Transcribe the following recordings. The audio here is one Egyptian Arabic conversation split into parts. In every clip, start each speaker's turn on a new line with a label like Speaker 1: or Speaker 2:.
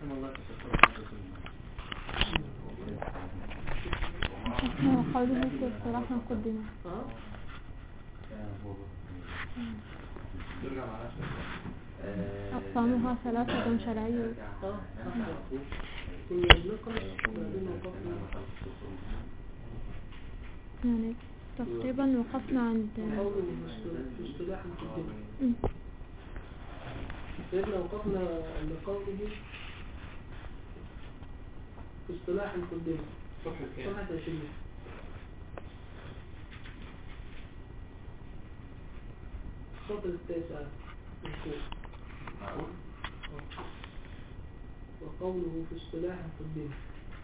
Speaker 1: قوله في اصطلاح مقدمة
Speaker 2: ترجع مع نفسك
Speaker 1: أقسامها ثلاثة شرعية
Speaker 3: اه كنا بنقرأ وبعدين وقفنا
Speaker 1: يعني تقريبا وقفنا عند
Speaker 3: قوله في اصطلاح مقدمة
Speaker 1: مم.
Speaker 3: سيدنا وقفنا عند قوله في اصطلاح المقدمة
Speaker 2: صفحة كام؟
Speaker 3: صفحة 20 السطر التاسع من فوق
Speaker 2: معقول؟
Speaker 3: وقوله في اصطلاح المقدمة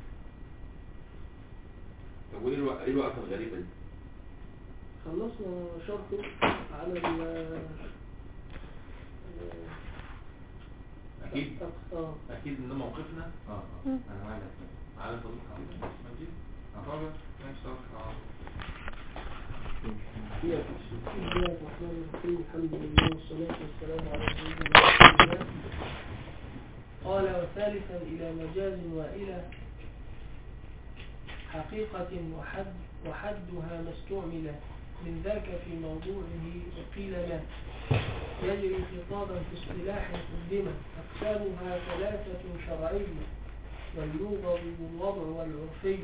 Speaker 2: طب وايه الوقت ايه الوقفة الغريبة دي؟
Speaker 3: خلصنا شرحه على ال
Speaker 2: اكيد
Speaker 3: اه
Speaker 2: اكيد ان ده موقفنا
Speaker 4: اه
Speaker 1: مم.
Speaker 4: انا معاك
Speaker 2: على صديق حبيبي مجيد طبعا ماشي صح
Speaker 3: هي بسم الله الرحمن الرحيم الحمد لله والصلاة والسلام على سيدنا رسول الله قال وثالثا إلى مجاز وإلى حقيقة وحد وحدها ما استعمل من ذاك في موضوعه وقيل ما يجري خطابا في اصطلاح قدمة أقسامها ثلاثة شرعية واللغة والوضع والعرفي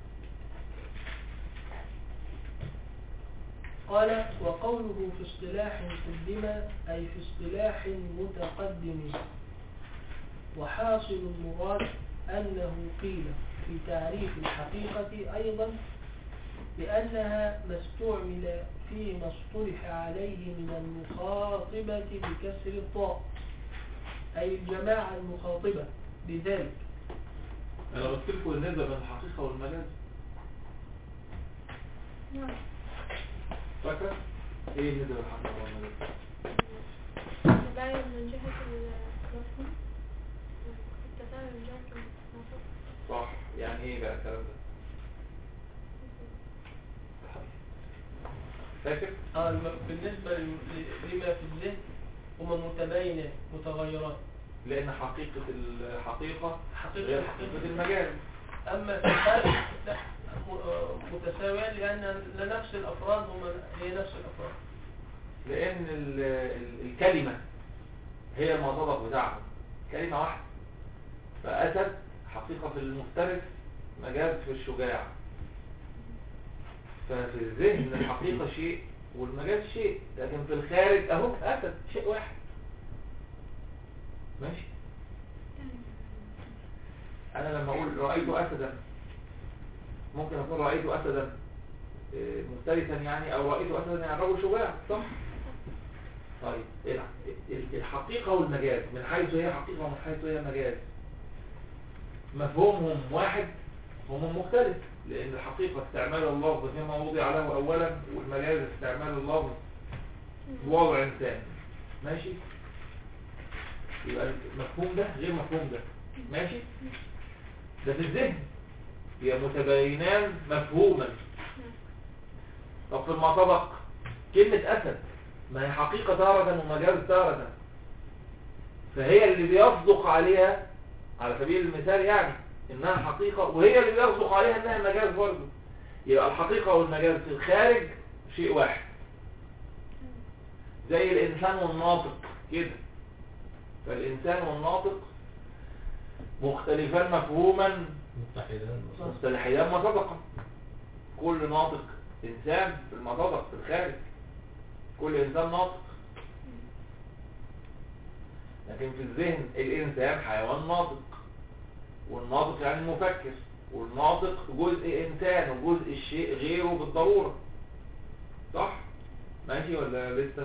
Speaker 3: قال وقوله في اصطلاح قدم أي في اصطلاح متقدم وحاصل المراد أنه قيل في تعريف الحقيقة أيضا بأنها ما استعمل فيما اصطلح عليه من المخاطبة بكسر الطاء أي الجماعة المخاطبة بذلك
Speaker 2: انا قلت لكم النسبة بين الحقيقة والمجاز فاكرة؟ ايه النسبة بين الحقيقة والمجاز؟
Speaker 5: التباين من جهة المفهوم التباين من جهة المفهوم
Speaker 2: صح يعني ايه بقى الكلام ده؟ فاكر؟
Speaker 3: آه الم- بالنسبة لل- لما في الذهن هما متباينات متغيرات
Speaker 2: لان حقيقة الحقيقة
Speaker 3: حقيقة
Speaker 2: غير
Speaker 3: الحقيقة.
Speaker 2: حقيقة المجاز
Speaker 3: أما في الخارج لا م- آه، متساوية لأن نفس الأفراد هما هي نفس الأفراد
Speaker 2: لان ال- ال- الكلمة هي المنطلق بتاعها كلمة واحدة فأسد حقيقة في المفترس مجاز في الشجاع ففي الذهن الحقيقة شيء والمجاز شيء لكن في الخارج اهو أسد شيء واحد ماشي أنا لما أقول رأيت أسدا ممكن أقول رأيت أسدا إيه، مفترسا يعني أو رأيت أسدا يعني رجل شجاع صح؟ طيب الع- ال- الحقيقة والمجاز من حيث هي حقيقة ومن حيث هي مجاز مفهومهم واحد هم مختلف لأن الحقيقة استعمال اللفظ فيما وضع له أولا والمجاز استعمال اللفظ بوضع إنسان ماشي يبقى المفهوم ده غير مفهوم ده ماشي ده في الذهن هي متباينان مفهوما طب في المطبق كلمة أسد ما هي حقيقة تارة ومجاز تارة فهي اللي بيصدق عليها على سبيل المثال يعني انها حقيقة وهي اللي بيصدق عليها انها مجاز برضه يبقى الحقيقة والمجاز في الخارج شيء واحد زي الانسان والناطق كده فالانسان والناطق مختلفان مفهوما
Speaker 4: متحدان
Speaker 2: مصطلحيان مطابقة كل ناطق انسان في المطابق في الخارج كل انسان ناطق لكن في الذهن الانسان حيوان ناطق والناطق يعني مفكر والناطق جزء انسان وجزء الشيء غيره بالضرورة صح ماشي ولا لسه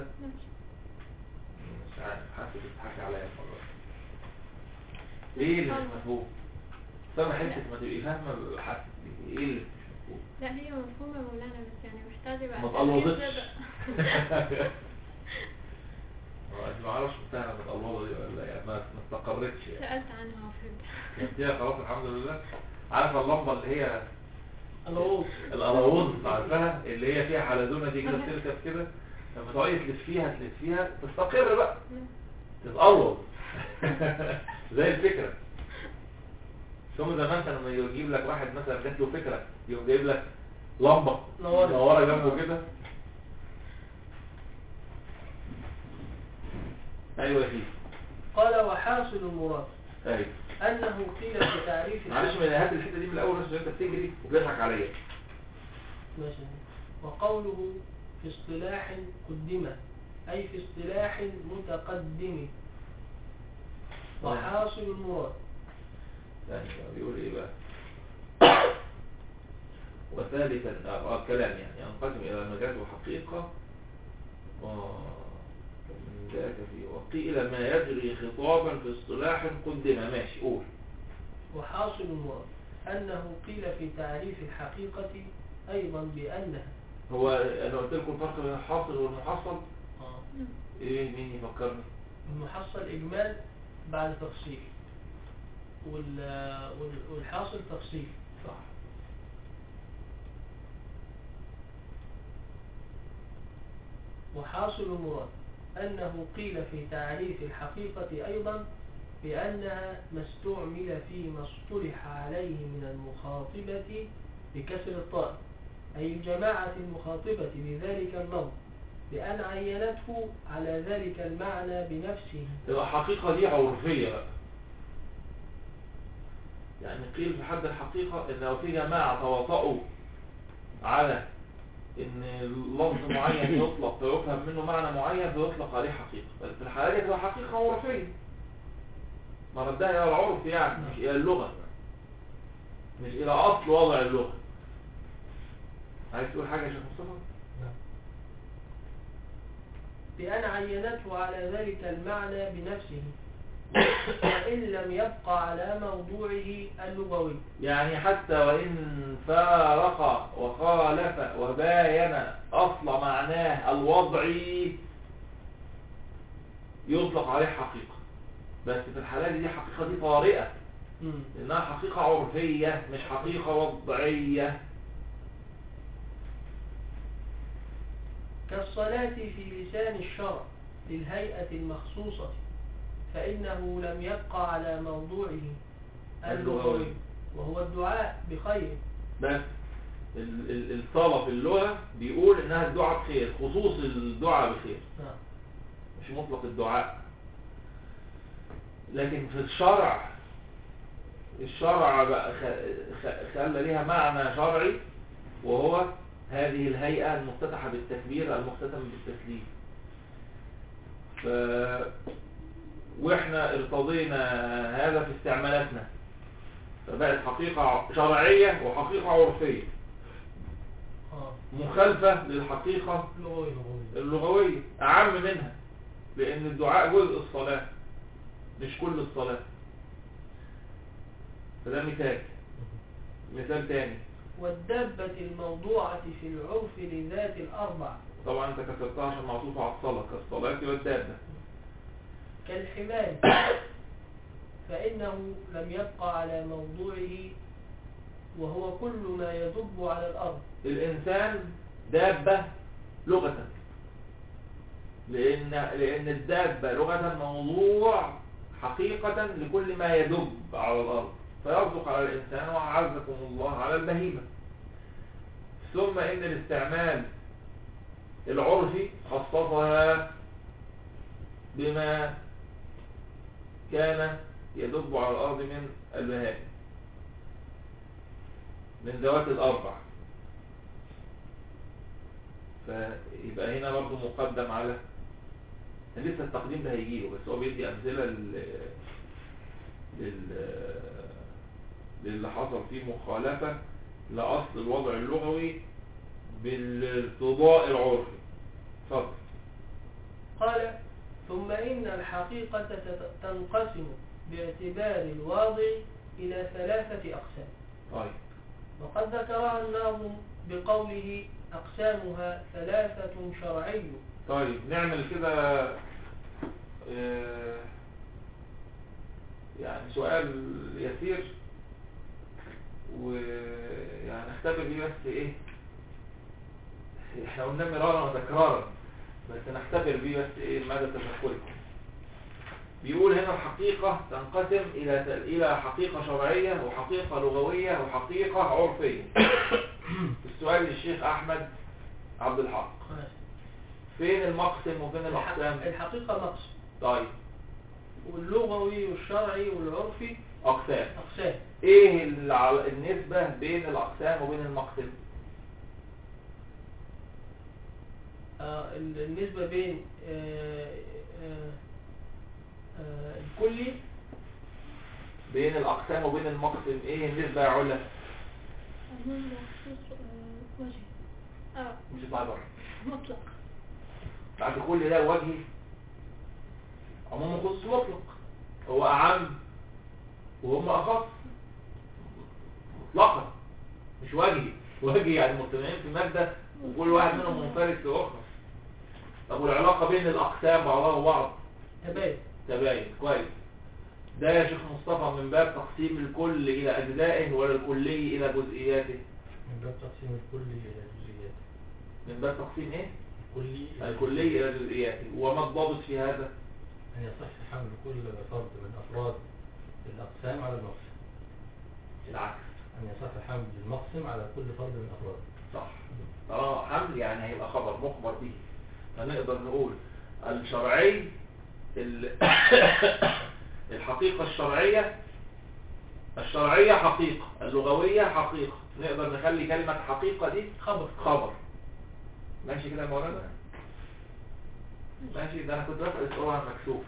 Speaker 2: مش عارف حاسس بتضحكي عليا المرة دي. ايه اللي مش مفهوم فاهمة حتة ما تبقي فاهمة حاسس بيه. ايه اللي مش مفهوم
Speaker 5: لا هي مفهومة مولانا بس يعني محتاجة بقى
Speaker 2: ما
Speaker 5: تأكيد
Speaker 2: تقلوظتش
Speaker 5: بقى.
Speaker 2: ما اعرفش بتاعنا متقلوظة دي ولا يعني ما ما استقرتش يعني
Speaker 5: سألت عنها وفهمت
Speaker 2: فهمتيها خلاص الحمد لله عارفة اللمبة اللي هي
Speaker 3: الغوص
Speaker 2: الأراوز عارفاها اللي هي فيها حلزونة دي كده بتركب كده لما تقعدي تلفيها تلفيها تستقر بقى تتقلوظ زي الفكرة ثم زمان كان لما يجيب لك واحد مثلا جات له فكره يقوم جايب لك لمبه
Speaker 3: نورة.
Speaker 2: منوره جنبه كده ايوه يا سيدي
Speaker 3: قال وحاصل المراد
Speaker 2: ايوه
Speaker 3: أنه قيل في تعريف
Speaker 2: معلش من هات الحته دي من الاول بس انت بتجري وبيضحك عليا
Speaker 3: ماشي. وقوله في اصطلاح قدمة أي في اصطلاح متقدم وحاصل المراد
Speaker 2: يعني بيقول ايه بقى وثالثا آه، آه، الكلام يعني ينقسم الى مجاز وحقيقه ومن ذاك في وقيل ما يجري خطابا في اصطلاح قدم ماشي قول
Speaker 3: وحاصل المراد أنه قيل في تعريف الحقيقة أيضا بأنها
Speaker 2: هو انا قلت لكم الفرق بين الحاصل والمحصل
Speaker 3: آه.
Speaker 2: ايه مين يفكرني
Speaker 3: المحصل إجمال بعد تفصيل وال- وال- والحاصل تفصيل
Speaker 2: صح
Speaker 3: وحاصل المراد أنه قيل في تعريف الحقيقة أيضا بأنها ما استعمل فيما اصطلح عليه من المخاطبة بكسر الطاء أي الجماعة المخاطبة بذلك اللفظ بأن عينته على ذلك المعنى بنفسه
Speaker 2: يبقى الحقيقة دي عرفية بقى يعني قيل في حد الحقيقة ان لو في جماعة تواطؤوا على ان لفظ معين يطلق فيفهم منه معنى معين فيطلق عليه حقيقة بس في الحالة دي تبقى حقيقة عرفية مردها الى العرف يعني مش الى اللغة مش الى اصل وضع اللغة عايز تقول حاجة يا شيخ مصطفى؟
Speaker 3: بأن عينته على ذلك المعنى بنفسه وإن لم يبقى على موضوعه اللغوي
Speaker 2: يعني حتى وإن فارق وخالف وباين أصل معناه الوضعي يطلق عليه حقيقة بس في الحالة دي حقيقة دي طارئة
Speaker 3: مم.
Speaker 2: إنها حقيقة عرفية مش حقيقة وضعية
Speaker 3: كالصلاة في لسان الشرع للهيئة المخصوصة فإنه لم يبقى على موضوعه اللغوي
Speaker 2: اللغوي.
Speaker 3: وهو الدعاء بخير
Speaker 2: بس ال- ال- الصلاة في اللغة بيقول إنها الدعاء بخير خصوص الدعاء بخير
Speaker 3: نعم.
Speaker 2: مش مطلق الدعاء لكن في الشرع الشرع بقى خ- خ- خلى ليها معنى شرعي وهو هذه الهيئة المفتتحة بالتكبير المختتم بالتسليم ف... واحنا ارتضينا هذا في استعمالاتنا فبقت حقيقة شرعية وحقيقة عرفية
Speaker 3: آه.
Speaker 2: مخالفة للحقيقة
Speaker 3: لغوي
Speaker 2: اللغوية أعم منها لأن الدعاء جزء الصلاة مش كل الصلاة فده مثال مثال تاني
Speaker 3: والدابة الموضوعة في العرف لذات الأربع
Speaker 2: طبعا انت كسرتها عشان معطوفة على الصلاة كالصلاة والدابة
Speaker 3: كالحمار فإنه لم يبقى على موضوعه وهو كل ما يدب على الأرض
Speaker 2: الإنسان دابة لغة لأن, لأن الدابة لغة موضوع حقيقة لكل ما يدب على الأرض فيصدق على الإنسان وعزكم الله على البهيمة ثم إن الاستعمال العرفي خصصها بما كان يدب على الأرض من البهائم من ذوات الأربع فيبقى هنا برضو مقدم على لسه التقديم ده هيجيله بس هو بيدي أمثلة لل... لل... للي حصل فيه مخالفة لأصل الوضع اللغوي بالارتضاء العرفي اتفضل
Speaker 3: قال ثم إن الحقيقة تت- تنقسم باعتبار الواضع إلى ثلاثة أقسام
Speaker 2: طيب
Speaker 3: وقد ذكرها الناظم بقوله أقسامها ثلاثة شرعي
Speaker 2: طيب نعمل كده آه، يعني سؤال يسير ويعني نختبر بيه بس ايه احنا قلنا مرارا وتكرارا بس نختبر بيه بس ايه مدى تشكلكم بيقول هنا الحقيقة تنقسم إلى إلى حقيقة شرعية وحقيقة لغوية وحقيقة عرفية السؤال للشيخ أحمد عبد الحق
Speaker 3: ماشي.
Speaker 2: فين المقسم وفين
Speaker 3: الح-
Speaker 2: الأقسام
Speaker 3: الحقيقة مقصد
Speaker 2: طيب
Speaker 3: واللغوي والشرعي والعرفي
Speaker 2: أقسام
Speaker 3: أقسام
Speaker 2: إيه الع- النسبة بين الأقسام وبين المقسم
Speaker 3: آه، ال- النسبة بين آه، آه، آه، الكلي
Speaker 2: بين الأقسام وبين المقسم إيه النسبة يا علا
Speaker 5: عموم وخصوص آه، وجه اه
Speaker 2: مش تعبر
Speaker 5: مطلق
Speaker 2: بعد كل ده وجهي عموم خصوص مطلق هو أعم وهم أخص مطلقا مش وجهي وجهي يعني مجتمعين في مادة وكل واحد منهم منفرد في أخرى طب والعلاقة بين الأقسام بعضها وبعض
Speaker 3: تباين
Speaker 2: تباين كويس ده يا شيخ مصطفى من باب تقسيم الكل إلى أجزائه ولا الكلي إلى جزئياته
Speaker 4: من باب تقسيم الكلي إلى جزئيات
Speaker 2: من باب تقسيم إيه؟
Speaker 4: الكلي إلى
Speaker 2: الكلي إلى جزئياته وما الضابط في هذا؟
Speaker 4: أن يصح حمل كل فرد من أفراد الأقسام على المقسم
Speaker 2: العكس
Speaker 4: أن يصح حمل المقسم على كل فرد من أفراد
Speaker 2: صح اه حمل يعني هيبقى خبر مخبر به فنقدر نقول الشرعي ال- الحقيقة الشرعية الشرعية حقيقة اللغوية حقيقة نقدر نخلي كلمة حقيقة دي
Speaker 3: خبر
Speaker 2: خبر ماشي كده يا مولانا ماشي ده انا كنت بسأل السؤال عن مكشوف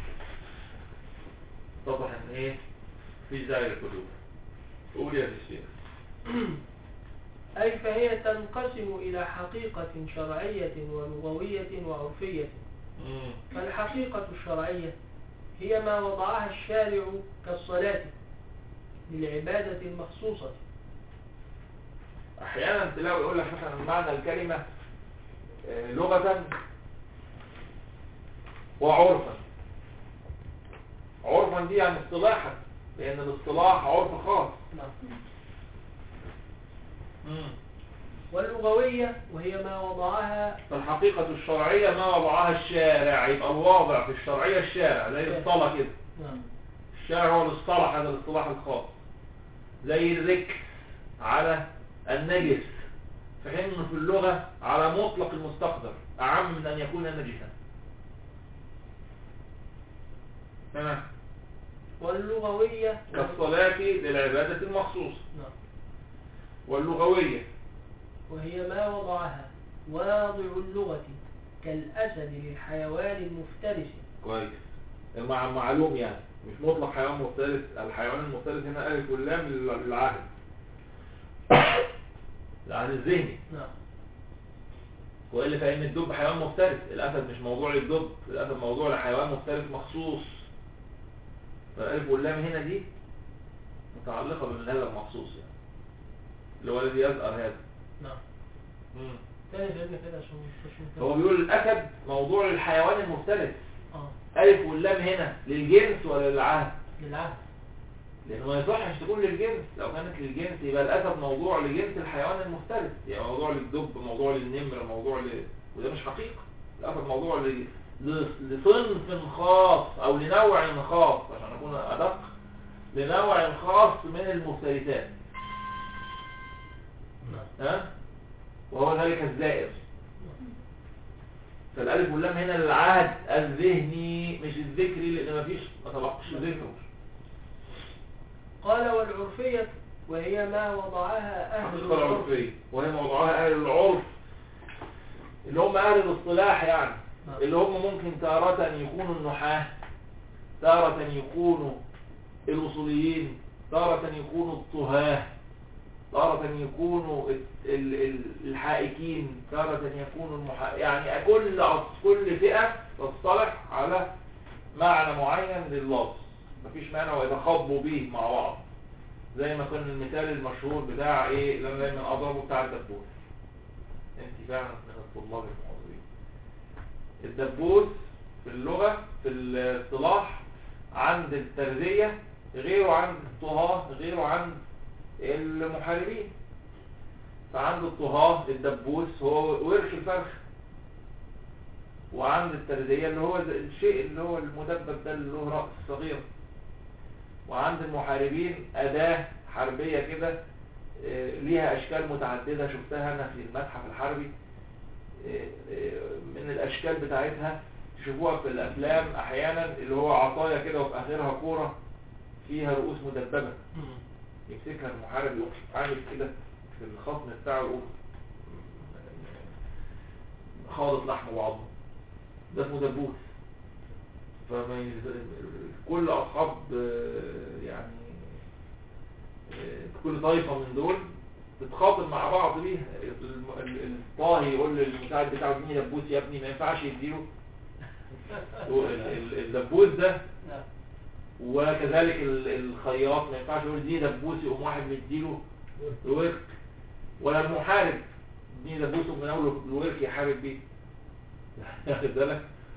Speaker 2: طبعا ان ايه في داعي للقلوب قول يا الشيخ
Speaker 3: أي فهي تنقسم إلى حقيقة شرعية ولغوية وعرفية
Speaker 2: مم.
Speaker 3: فالحقيقة الشرعية هي ما وضعها الشارع كالصلاة للعبادة المخصوصة
Speaker 2: احيانا تلاقي يقول لك مثلا معنى الكلمة آه، لغة وعرفا عرفا دي يعني اصطلاحا لان الاصطلاح عرف خاص
Speaker 3: نعم.
Speaker 2: مم.
Speaker 3: واللغوية وهي ما وضعها
Speaker 2: فالحقيقة الشرعية ما وضعها الشارع يبقى الواضع في الشرعية الشارع زي الصلاة كده
Speaker 3: نعم.
Speaker 2: الشارع هو الاصطلاح هذا الاصطلاح الخاص زي الركس على النجس في حين انه في اللغة على مطلق المستقدر أعم من أن يكون نجسا تمام
Speaker 3: واللغوية
Speaker 2: كالصلاة للعبادة المخصوصة
Speaker 3: نعم.
Speaker 2: واللغوية
Speaker 3: وهي ما وضعها واضع اللغة كالأسد للحيوان المفترس
Speaker 2: كويس مع معلوم يعني مش مطلق حيوان مفترس الحيوان المفترس هنا ألف واللام لل- للعهد العهد الذهني
Speaker 3: نعم
Speaker 2: وإلا فإن الدب حيوان مفترس الأسد مش موضوع للدب الأسد موضوع لحيوان مفترس مخصوص فالألف واللام هنا دي متعلقة بمن هذا المخصوص يعني اللي هو الذي يزأر هذا
Speaker 3: نعم
Speaker 2: مم.
Speaker 3: تاني فهمنا كده عشان مش مش
Speaker 2: هو بيقول الأسد موضوع للحيوان المفترس
Speaker 3: اه
Speaker 2: ألف واللام هنا للجنس ولا للعهد
Speaker 3: للعهد
Speaker 2: لأنه ما يصحش تكون للجنس لو كانت للجنس يبقى الأسد موضوع لجنس الحيوان المفترس يعني موضوع للدب موضوع للنمر موضوع ل... وده مش حقيقة الأسد موضوع ل... ل... لصنف خاص أو لنوع خاص عشان أكون أدق لنوع خاص من المفترسات
Speaker 3: نعم
Speaker 2: ها وهو ذلك الزائر فالألف واللام هنا للعهد الذهني مش الذكري لأن مفيش ما طلقش ذكره
Speaker 3: قال والعرفية وهي ما وضعها أهل
Speaker 2: الحقيقة العرفية وهي موضوعها أهل العرف اللي هم أهل الاصطلاح يعني
Speaker 3: نعم.
Speaker 2: اللي هم ممكن تارة يكونوا النحاة تارة يكونوا الأصوليين تارة يكونوا الطهاة تارة يكونوا ال- ال- ال- الحائكين تارة يكونوا المحا... يعني كل أص- كل فئة تصطلح على معنى معين لللفظ مفيش معنى ويتخاطبوا به مع بعض زي ما كان المثال المشهور بتاع ايه اللي انا دايما اضربه بتاع الدبوس انت فعلا من الطلاب المحاضرين الدبوس في اللغة في الاصطلاح عند التربية غيره عند الطهاة غيره عند المحاربين فعند الطهاة الدبوس هو ورش الفرخ وعند التردية اللي هو زي- الشيء اللي هو المدبب ده اللي له رأس صغير وعند المحاربين أداة حربية كده آه، ليها أشكال متعددة شفتها أنا في المتحف الحربي آه، آه، من الأشكال بتاعتها تشوفوها في الأفلام أحيانا اللي هو عصاية كده وفي آخرها كورة فيها رؤوس مدببة يمسكها المحارب يقوم عامل كده في الخصم بتاعه يقوم خالط لحم وعظم ده اسمه دبوس فما يز- كل اصحاب آه، يعني آه، كل طائفة من دول تتخاطب مع بعض بيها الم- ال- الطاهي يقول للمساعد بتاعه اديني دبوس يا ابني ما ينفعش يديله ال- ال- الدبوس ده
Speaker 3: نعم
Speaker 2: وكذلك ال- الخياط ما ينفعش يقول دي دبوس يقوم واحد مديله الورك ولا المحارب دي دبوس من اول الورك يحارب بيه واخد بالك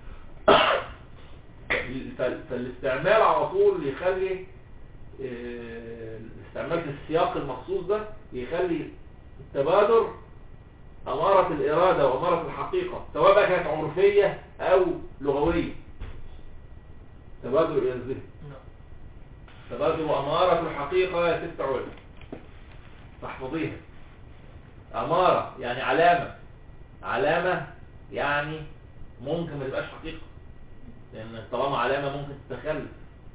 Speaker 2: فال- فالاستعمال على طول يخلي آه، الاستعمال في السياق المخصوص ده يخلي التبادر أمارة الإرادة وأمارة الحقيقة سواء بقى كانت عرفية أو لغوية تبادر إلى الذهن
Speaker 3: نعم
Speaker 2: تبادر أمارة الحقيقة يا ست علا تحفظيها أمارة يعني علامة علامة يعني ممكن ما تبقاش حقيقة لأن طالما علامة ممكن تتخلف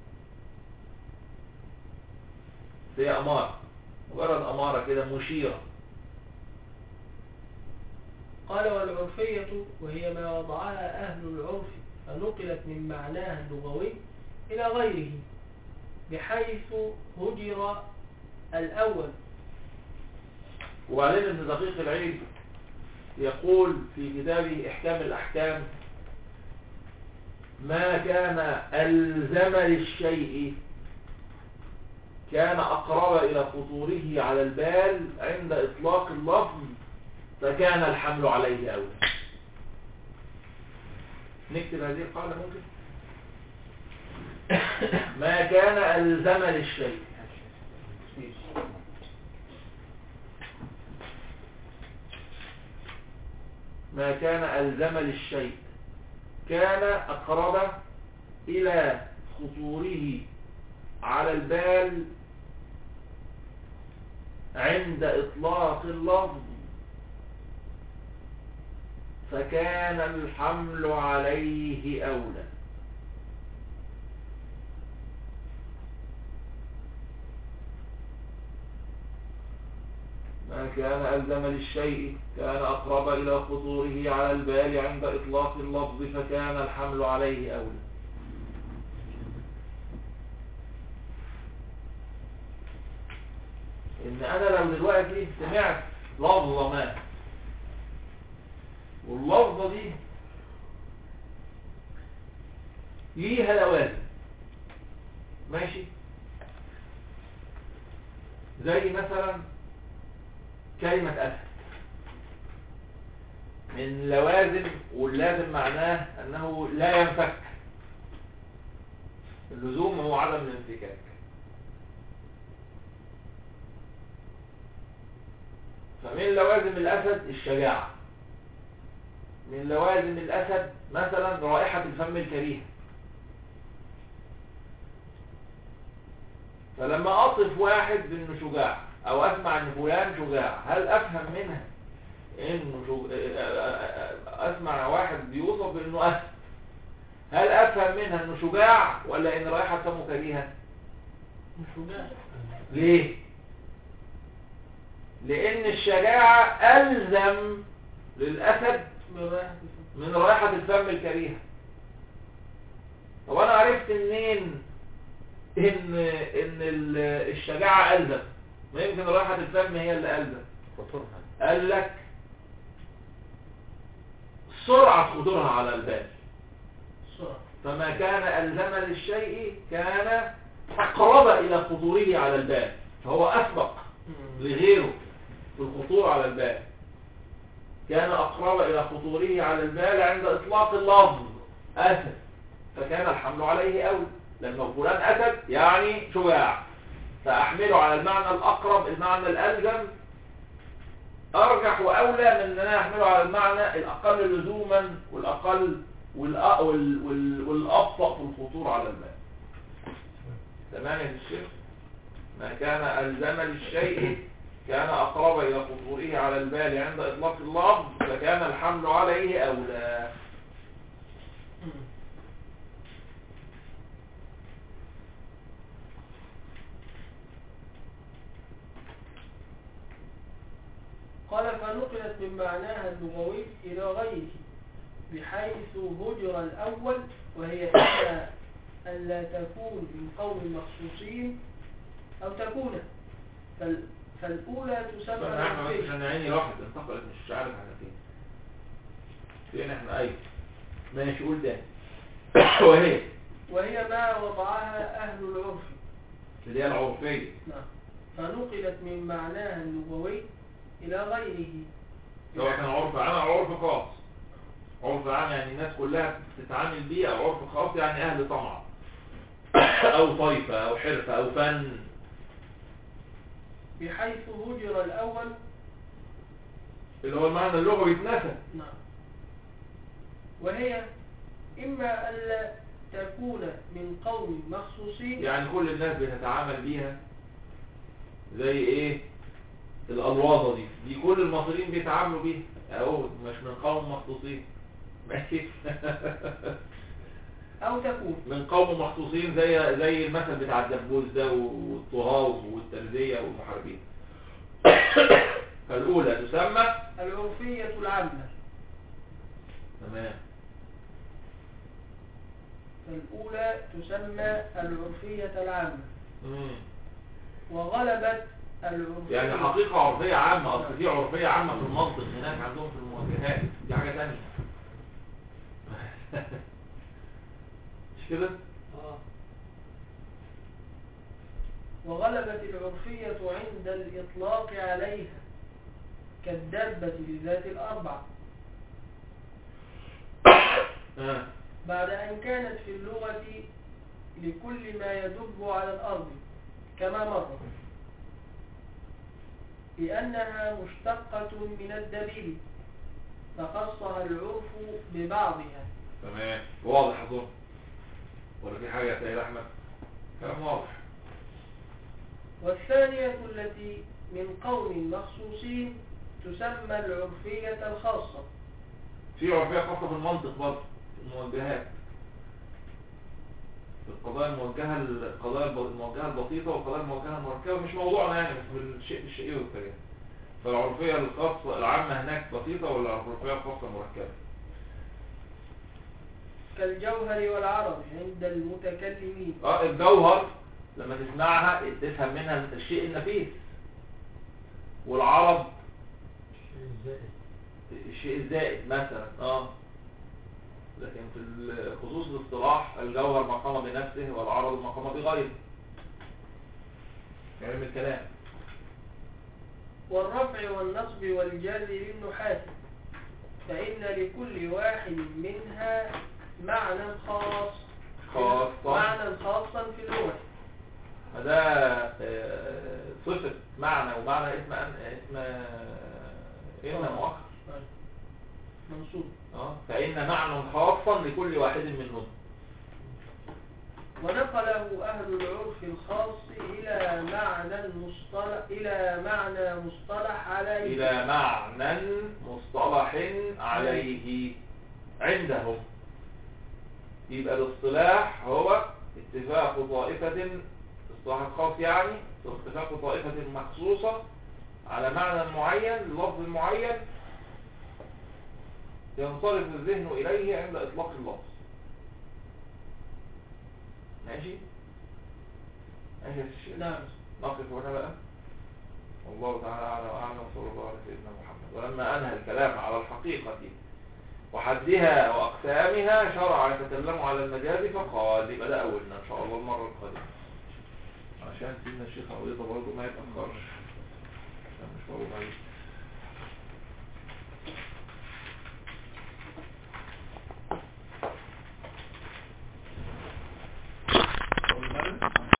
Speaker 2: هي أمارة مجرد أمارة كده مشيرة
Speaker 3: قال والعرفية وهي ما وضعها أهل العرف فنقلت من معناها اللغوي إلى غيره بحيث هجر الأول
Speaker 2: وبعدين ابن دقيق العيد يقول في كتابه إحكام الأحكام ما كان ألزم للشيء كان أقرب إلى خطوره على البال عند إطلاق اللفظ فكان الحمل عليه أولى نكتب هذه القاعدة ممكن ما كان ألزم للشيء ما كان ألزم للشيء كان أقرب إلى خطوره على البال عند إطلاق اللفظ فكان الحمل عليه أولى ما كان ألزم للشيء كان أقرب إلى خطوره على البال عند إطلاق اللفظ فكان الحمل عليه أولى إن أنا لو دلوقتي سمعت لفظة ما واللفظة دي ليها لوازم ماشي زي مثلا كلمة أسد من لوازم واللازم معناه أنه لا ينفك اللزوم هو عدم الانفكاك فمن لوازم الأسد الشجاعة من لوازم الأسد مثلا رائحة الفم الكريهة فلما أصف واحد بأنه شجاع أو أسمع أن فلان شجاع هل أفهم منها إنه شج... أسمع واحد بيوصف بأنه أسد هل أفهم منها أنه شجاع ولا إن رائحة فمه كريهة
Speaker 3: شجاع
Speaker 2: ليه لأن الشجاعة ألزم للأسد
Speaker 3: من رائحة الفم.
Speaker 2: من رائحة الفم الكريهة طب أنا عرفت منين إن إن ال- الشجاعة ألزم ما يمكن رائحة الفم هي اللي ألزم
Speaker 6: خطورها
Speaker 2: قال لك سرعة خطورها على البال
Speaker 3: السرعة
Speaker 2: فما كان ألزم للشيء كان أقرب إلى خطوره على البال فهو أسبق لغيره في الخطور على البال كان أقرب إلى خطوره على البال عند إطلاق اللفظ أسد فكان الحمل عليه أول لما فلان أسد يعني شجاع فأحمله على المعنى الأقرب المعنى الألزم أرجح وأولى من أن أنا أحمله على المعنى الأقل لزوما والأقل والأ- وال- وال- والأبطأ في الخطور على البال تمام يا الشيخ ما كان ألزم للشيء كان أقرب إلى خطوره على البال عند إطلاق اللفظ فكان الحمل عليه أولى
Speaker 3: قال فنقلت من معناها اللغوي إلى غيره بحيث هجر الأول وهي إما أن لا تكون من قوم مخصوصين أو تكون فال فالأولى تسمى
Speaker 2: فأنا احنا بس
Speaker 3: العرفية
Speaker 2: عشان عيني راحت انتقلت مش عارف احنا فين فين احنا ايوه ماشي قول تاني وهي
Speaker 3: وهي ما وضعها أهل العرف
Speaker 2: اللي هي العرفية
Speaker 3: نعم فنقلت من معناها اللغوي إلى غيره
Speaker 2: سواء كان عرف عام او عرف خاص عرف عام يعني الناس كلها بتتعامل بيه او عرف خاص يعني اهل طمع او طائفة او حرفة او فن
Speaker 3: بحيث هجر الأول
Speaker 2: اللي هو المعنى اللغوي اتنسى
Speaker 3: نعم وهي إما ألا تكون من قوم مخصوصين
Speaker 2: يعني كل الناس بتتعامل بيها زي ايه الالواظه دي دي كل المصريين بيتعاملوا بيها اهو مش من قوم مخصوصين ماشي
Speaker 3: أو تكون
Speaker 2: من قوم مخصوصين زي زي المثل بتاع الدبوس ده والطراوز والترزيه والمحاربين فالاولى تسمى
Speaker 3: العرفية العامة
Speaker 2: تمام
Speaker 3: فالأولى تسمى العرفية العامة
Speaker 2: مم.
Speaker 3: وغلبت العرفية
Speaker 2: يعني حقيقة عرفية عامة أصل في عرفية عامة في المنطق هناك عندهم في المواجهات دي حاجة تانية مش كده؟
Speaker 4: اه
Speaker 3: وغلبت العرفية عند الإطلاق عليها كالدابة لذات الأربع
Speaker 2: آه.
Speaker 3: بعد أن كانت في اللغة لكل ما يدب على الأرض كما مر لأنها مشتقة من الدليل فخصها العرف ببعضها
Speaker 2: تمام واضح أظن ولا في حاجة يا سيد أحمد؟ كلام واضح
Speaker 3: والثانية التي من قوم مخصوصين تسمى العرفية الخاصة
Speaker 2: في عرفية خاصة في المنطق برضه في الموجهات في القضايا الموجهة القضايا الب- الموجهة البسيطة والقضايا الموجهة المركبة مش موضوعنا يعني بس بالشيء بالشيء والكلام فالعرفية الخاصة العامة هناك بسيطة ولا العرفية الخاصة مركبة؟
Speaker 3: كالجوهر والعرب عند المتكلمين
Speaker 2: اه الجوهر لما تسمعها تفهم منها الشيء النفيس والعرب
Speaker 4: شيء زائد
Speaker 2: الشيء الزائد مثلا اه لكن في ال- خصوص الاصطلاح الجوهر مقام بنفسه والعرض مقام بغيره علم الكلام
Speaker 3: والرفع والنصب والجر للنحاة فإن لكل واحد منها معنى خاص
Speaker 2: خاصة.
Speaker 3: معنى خاصا في اللغة
Speaker 2: فده آه، صفة معنى ومعنى اسم أن- اسم اسم
Speaker 3: آه.
Speaker 2: مؤخر
Speaker 3: منصوب
Speaker 2: اه فإن معنى خاصا لكل واحد منهم
Speaker 3: ونقله أهل العرف الخاص إلى معنى مصطلح إلى معنى مصطلح عليه
Speaker 2: إلى معنى مصطلح عليه عندهم يبقى الاصطلاح هو اتفاق طائفة اصطلاح الخاص يعني اتفاق طائفة مخصوصة على معنى معين لفظ معين ينصرف الذهن إليه عند إطلاق اللفظ ماشي ماشي يا شيخ.
Speaker 3: نعم
Speaker 2: نقف هنا بقى والله تعالى أعلى وأعلم صلى الله على سيدنا محمد ولما أنهى الكلام على الحقيقة وحدها وأقسامها شرع يتكلم على المجاز فقال يبقى ده أولنا إن شاء الله المرة القادمة عشان سيدنا الشيخ عويضة برضه ما يتأخرش عشان مش موجود عليه